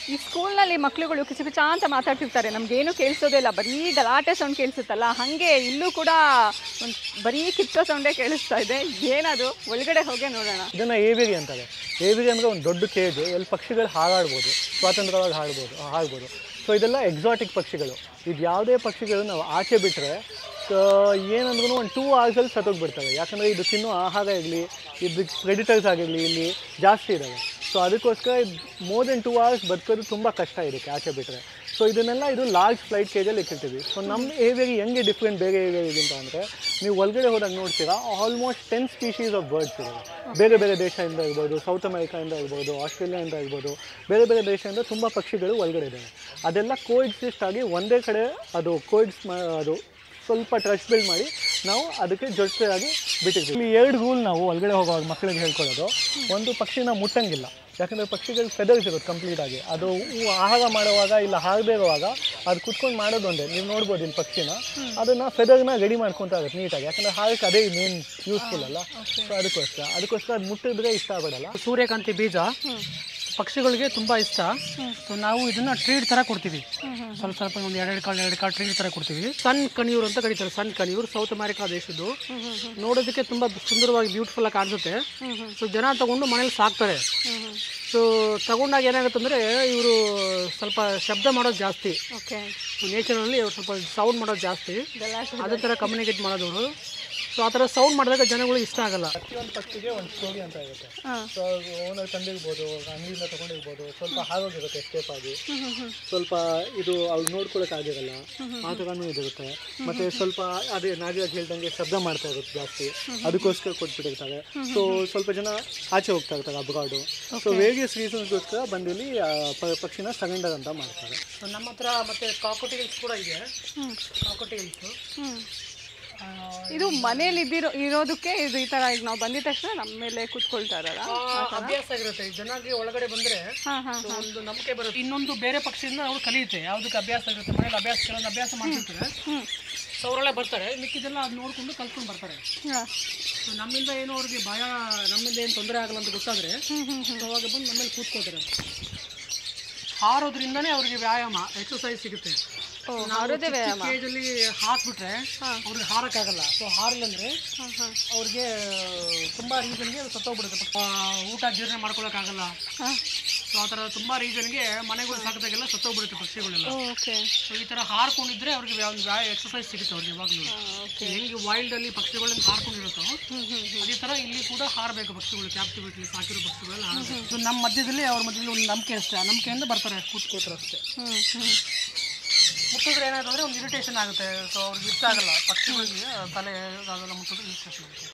ಈ ಸ್ಕೂಲ್ನಲ್ಲಿ ಮಕ್ಳುಗಳು ಕಿಚ ಕಿಚ ಅಂತ ಮಾತಾಡ್ತಿರ್ತಾರೆ ನಮ್ಗೇನು ಕೇಳಿಸೋದೇ ಇಲ್ಲ ಬರೀ ಗಲಾಟೆ ಸೌಂಡ್ ಕೇಳಿಸುತ್ತಲ್ಲ ಹಾಗೆ ಇಲ್ಲೂ ಕೂಡ ಒಂದು ಬರೀ ಕಿಚ್ಚೋ ಸೌಂಡೇ ಕೇಳಿಸ್ತಾ ಇದೆ ಏನದು ಒಳಗಡೆ ಹೋಗೇ ನೋಡೋಣ ಇದನ್ನು ಏವಿರಿ ಅಂತಾರೆ ಏವಿರಿ ಅಂದರೆ ಒಂದು ದೊಡ್ಡ ಕೇಜು ಎಲ್ಲಿ ಪಕ್ಷಿಗಳು ಹಾರಾಡ್ಬೋದು ಸ್ವಾತಂತ್ರ್ಯವಾಗಿ ಹಾಡ್ಬೋದು ಹಾಡ್ಬೋದು ಸೊ ಇದೆಲ್ಲ ಎಕ್ಸಾಟಿಕ್ ಪಕ್ಷಿಗಳು ಇದು ಯಾವುದೇ ಪಕ್ಷಿಗಳು ನಾವು ಆಚೆ ಬಿಟ್ಟರೆ ಏನಂದ್ರೂ ಒಂದು ಟೂ ಅವರ್ಸಲ್ಲಿ ಸತ್ತೋಗ್ಬಿಡ್ತವೆ ಯಾಕಂದರೆ ಇದು ತಿನ್ನೋ ಆಹಾರ ಇರಲಿ ಇದು ಪ್ರೆಡಿಟರ್ಸ್ ಆಗಿರಲಿ ಇಲ್ಲಿ ಜಾಸ್ತಿ ಇದ್ದಾವೆ ಸೊ ಅದಕ್ಕೋಸ್ಕರ ಮೋರ್ ದೆನ್ ಟೂ ಅವರ್ಸ್ ಬದುಕೋದು ತುಂಬ ಕಷ್ಟ ಇದಕ್ಕೆ ಆಚೆ ಬಿಟ್ಟರೆ ಸೊ ಇದನ್ನೆಲ್ಲ ಇದು ಲಾರ್ಜ್ ಫ್ಲೈಟ್ ಕೇಜಲ್ಲಿ ಇಟ್ಟಿರ್ತೀವಿ ಸೊ ನಮ್ಮ ಏವಿಯರಿ ಹೆಂಗೆ ಡಿಫ್ರೆಂಟ್ ಬೇರೆ ಏವಿಯರಿಗಿಂತ ಅಂದರೆ ನೀವು ಒಳಗಡೆ ಹೋದಾಗ ನೋಡ್ತೀರಾ almost ten species of birds ಇದ್ದಾವೆ ಬೇರೆ ಬೇರೆ ದೇಶದಿಂದ ಇರ್ಬೋದು ಸೌತ್ ಅಮೆರಿಕಾಯಿಂದ ಇರ್ಬೋದು ಆಸ್ಟ್ರೇಲಿಯಾದಿಂದ ಇರ್ಬೋದು ಬೇರೆ ಬೇರೆ ದೇಶದಿಂದ ತುಂಬ ಪಕ್ಷಿಗಳು ಒಳಗಡೆ ಇದ್ದಾವೆ ಅದೆಲ್ಲ ಕೋಎಕ್ಸಿಸ್ಟ್ ಆಗಿ ಒಂದೇ ಕಡೆ ಅದು ಕೋಎಕ್ಸ್ ಅದು ಸ್ವಲ್ಪ ಟ್ರಸ್ಟ್ ಬಿಲ್ಡ್ ಮಾಡಿ ನಾವು ಅದಕ್ಕೆ ಜೊತೆಯಾಗಿ ಬಿಟ್ಟಿರ್ತೀವಿ ಇಲ್ಲಿ ಎರಡು ರೂಲ್ ನಾವು ಒಳಗಡೆ ಹೋಗುವಾಗ ಮಕ್ಕಳಿಗೆ ಹೇಳ್ಕೊಳ್ಳೋದು ಒಂದು ಪಕ್ಷಿನ ಮುಟ್ಟಂಗಿಲ್ಲ ಯಾಕಂದರೆ ಪಕ್ಷಿಗಳು ಫೆದರ್ಸ್ ಇರುತ್ತೆ ಕಂಪ್ಲೀಟ್ ಆಗಿ ಅದು ಹೂ- ಆಹಾರ ಮಾಡುವಾಗ ಇಲ್ಲ ಹಾರದೇ ಇರುವಾಗ ಅದು ಕುತ್ಕೊಂಡು ಮಾಡೋದು ಒಂದೇ ನೀವು ನೋಡ್ಬೋದು ಇಲ್ಲಿ ಪಕ್ಷಿನ ಅದನ್ನು ಫೆದರ್ನ ರೆಡಿ ಮಾಡ್ಕೊತಾ ಇರುತ್ತೆ ನೀಟಾಗಿ ಯಾಕಂದರೆ ಹಾರಕ್ಕೆ ಅದೇ ಮೇನ್ ಯೂಸ್ಫುಲ್ ಅಲ್ಲ ಸೊ ಅದಕ್ಕೋಸ್ಕರ ಅದಕ್ಕೋಸ್ಕರ ಅದು ಮುಟ್ಟಿದ್ರೆ ಇಷ್ಟ ಆಗಲ್ಲ ಸೂರ್ಯಕಾಂತಿ ಬೀಜ ಪಕ್ಷಿಗಳಿಗೆ ತುಂಬ ಇಷ್ಟ ಸೊ ನಾವು ಇದನ್ನ ಟ್ರೀಟ್ ಥರ ಕೊಡ್ತೀವಿ ಸ್ವಲ್ಪ ಸ್ವಲ್ಪ ಒಂದು ಎರಡೆರಡು ಕಾಳು ಎರಡು ಕಾಳು ಟ್ರೀಟ್ ಥರ ಕೊಡ್ತೀವಿ ಸನ್ ಕಣಿಯೂರು ಅಂತ ಕರೀತಾರೆ ಸನ್ ಕಣಿಯೂರು ಸೌತ್ ಅಮೆರಿಕಾ ದೇಶದ್ದು ನೋಡೋದಕ್ಕೆ ತುಂಬ ಸುಂದರವಾಗಿ ಬ್ಯೂಟಿಫುಲ್ ಆಗಿ ಕಾಣಿಸುತ್ತೆ ಸೊ ಜನ ತಗೊಂಡು ಮನೇಲಿ ಸಾಕ್ತಾರೆ ಸೊ ತಗೊಂಡಾಗ ಏನಾಗುತ್ತೆ ಅಂದರೆ ಇವರು ಸ್ವಲ್ಪ ಶಬ್ದ ಮಾಡೋದು ಜಾಸ್ತಿ ಓಕೆ ನೇಚರಲ್ಲಿ ಸ್ವಲ್ಪ ಸೌಂಡ್ ಮಾಡೋದು ಜಾಸ್ತಿ ಗಲಾಟೆ ಅದೇ ಥರ ಕಮ್ಯುನಿಕೇಟ್ ಮಾಡೋದವರು ಸೊ ಆ ಥರ ಸೌಂಡ್ ಮಾಡಿದಾಗ ಜನಗಳಿಗೆ ಇಷ್ಟ ಆಗಲ್ಲ ಪ್ರತಿಯೊಂದು ಪಕ್ಷಿಗೆ ಒಂದು ಸ್ಟೋರಿ ಅಂತ ಇರುತ್ತೆ ಹಾಂ ಸೊ ಓನರ್ ತಂದಿರ್ಬೋದು ಅಂಗಡಿಯಿಂದ ತಗೊಂಡಿರ್ಬೋದು ಸ್ವಲ್ಪ ಹಾರೋಗಿರುತ್ತೆ ಎಸ್ಕೇಪ್ ಆಗಿ ಸ್ವಲ್ಪ ಇದು ಅವ್ರು ನೋಡ್ಕೊಳಕ್ ಆಗಿರಲ್ಲ ಆ ಥರನೂ ಇದಿರುತ್ತೆ ಮತ್ತೆ ಸ್ವಲ್ಪ ಅದೇ ನಾಗರಾಜ್ ಹೇಳ್ದಂಗೆ ಶಬ್ದ ಮಾಡ್ತಾ ಇರುತ್ತೆ ಜಾಸ್ತಿ ಅದಕ್ಕೋಸ್ಕರ ಕೊಟ್ಬಿಟ್ಟಿರ್ತಾರೆ ಸೊ ಸ್ವಲ್ಪ ಜನ ಆಚೆ ಹೋಗ್ತಾ ಇರ್ತಾರೆ ಅಬ್ರಾಡು ಸೊ ವೇರಿಯಸ್ ರೀಸನ್ಸ್ಗೋಸ್ಕರ ಬಂದಿಲ್ಲಿ ಆ, ಪ- ಪಕ್ಷಿನ ಸರೆಂಡರ್ ಅಂತ ಮಾಡ್ತಾರೆ ಸೊ ನಮ್ಮ ಹತ್ರ ಮತ್ತೆ ಕಾಕೋಟಿಗಲ್ಸ್ ಕೂಡ ಇದೆ ಕಾಕೋಟಿಗಲ್ಸ್ ಹ್ಞೂ ಇದು ಮನೇಲಿ ಇದ್ದಿರೋ ಇರೋದಕ್ಕೆ ಇದು ಈ ಥರ ಈಗ ನಾವು ಬಂದಿದ ತಕ್ಷಣ ನಮ್ಮ ಮೇಲೆ ಕೂತ್ಕೊಳ್ತಾರಲ್ಲ ಅಭ್ಯಾಸ ಆಗಿರುತ್ತೆ ಜನರಿಗೆ ಒಳಗಡೆ ಬಂದ್ರೆ ಹಾಂ ಹಾಂ ಸೊ ಒಂದು ನಂಬಿಕೆ ಬರುತ್ತೆ ಇನ್ನೊಂದು ಬೇರೆ ಪಕ್ಷಿಯಿಂದ ಅವ್ರು ಕಲಿಯುತ್ತೆ ಯಾವುದಕ್ಕೆ ಅಭ್ಯಾಸ ಆಗಿರುತ್ತೆ ಮನೇಲಿ ಅಭ್ಯಾಸ ಕೆಲವೊಂದು ಅಭ್ಯಾಸ ಮಾಡ್ತಿರ್ತಾರೆ ಹ್ಞೂ ಸೊ ಅವರೆಲ್ಲ ಬರ್ತಾರೆ ಮಿಕ್ಕಿದೆಲ್ಲ ಅದು ನೋಡ್ಕೊಂಡು ಕಲ್ತ್ಕೊಂಡು ಬರ್ತಾರೆ ಹಾಂ ಸೊ ನಮ್ಮಿಂದ ಏನೋ ಅವ್ರಿಗೆ ಭಯ ನಮ್ಮಿಂದ ಏನು ತೊಂದರೆ ಆಗಲ್ಲ ಅಂತ ಗೊತ್ತಾದ್ರೆ ಹ್ಞೂ ಹ್ಞೂ ಸೊ ಅವಾಗ ಬಂದು ನಮ್ಮಲ್ಲಿ ಕೂತ್ಕೋತಾರೆ ಹಾರೋದ್ರಿಂದನೇ ಅವ್ರಿಗೆ ವ್ಯಾಯಾಮ ಎಕ್ಸಸೈಸ್ ಸಿಗುತ್ತೆ ಓ ಹಾರೋದೇ ವ್ಯಾಯಾಮ ಕೇಜಲ್ಲಿ ಹಾಕ್ಬಿಟ್ರೆ ಅವ್ರಿಗೆ ಹಾರಕ್ಕಾಗಲ್ಲ ಸೊ ಹಾರಿಲ್ಲಂದ್ರೆ ಹಾಂ ಹಾಂ ಅವ್ರಿಗೆ ತುಂಬ ರೀಸನ್ಗೆ ಸತ್ತೋಗ್ಬಿಡುತ್ತೆ ಆ, ಊಟ ಜೀರ್ಣ ಮಾಡ್ಕೊಳಕ್ಕಾಗಲ್ಲ ಹಾಂ ಸೊ ಆ ಥರ ತುಂಬ ರೀಸನ್ಗೆ ಮನೆಗಳು ಸಾಕಿದಾಗೆಲ್ಲ ಸತ್ತೋಗ್ಬಿಡುತ್ತೆ ಪಕ್ಷಿಗಳೆಲ್ಲ ಓಕೆ ಸೊ ಈ ಥರ ಹಾರ್ಕೊಂಡಿದ್ರೆ ಅವ್ರಿಗೆ ಒಂದು ವ್ಯಾಯ ಎಕ್ಸಸೈಸ್ ಸಿಗುತ್ತೆ ಅವ್ರಿಗೆ ಇವಾಗಲೂ ಹೆಂಗೆ ವೈಲ್ಡಲ್ಲಿ ಪಕ್ಷಿಗಳನ್ನ ಹಾರ್ಕೊಂಡಿರುತ್ತೋ ಅದೇ ಥರ ಇಲ್ಲಿ ಕೂಡ ಹಾರಬೇಕು ಪಕ್ಷಿಗಳು ಕ್ಯಾಪ್ಟಿವಿಟಿ ಸಾಕಿರೋ ಪಕ್ಷಿಗಳೆಲ್ಲ ಹಾರಬೇಕು ಸೊ ನಮ್ಮ ಮಧ್ಯದಲ್ಲಿ ಅವ್ರ ಮಧ್ಯದಲ್ಲಿ ಒಂದು ನಂಬಿಕೆ ಅಷ್ಟೇ ಆ ನಂಬಿಕೆಯಿಂದ ಬರ್ತಾರೆ ಕೂತ್ಕೋತಾರೆ ಅಷ್ಟೇ ಹ್ಞೂ ಹ್ಞೂ ಮುಟ್ಟಿದ್ರೆ ಏನಾಯ್ತು ಅಂದರೆ ಒಂದು ಇರಿಟೇಷನ್ ಆಗುತ್ತೆ ಸೊ ಅವ್ರಿಗೆ ಇಷ್ಟ ಆಗಲ್ಲ ಪಕ್ಷಿಗಳಿಗೆ ತಲೆ ಅದೆಲ್ಲ ಮುಟ್ಟಿದ್ರೆ ಇರಿಟೇಷನ್ ಆಗುತ್ತೆ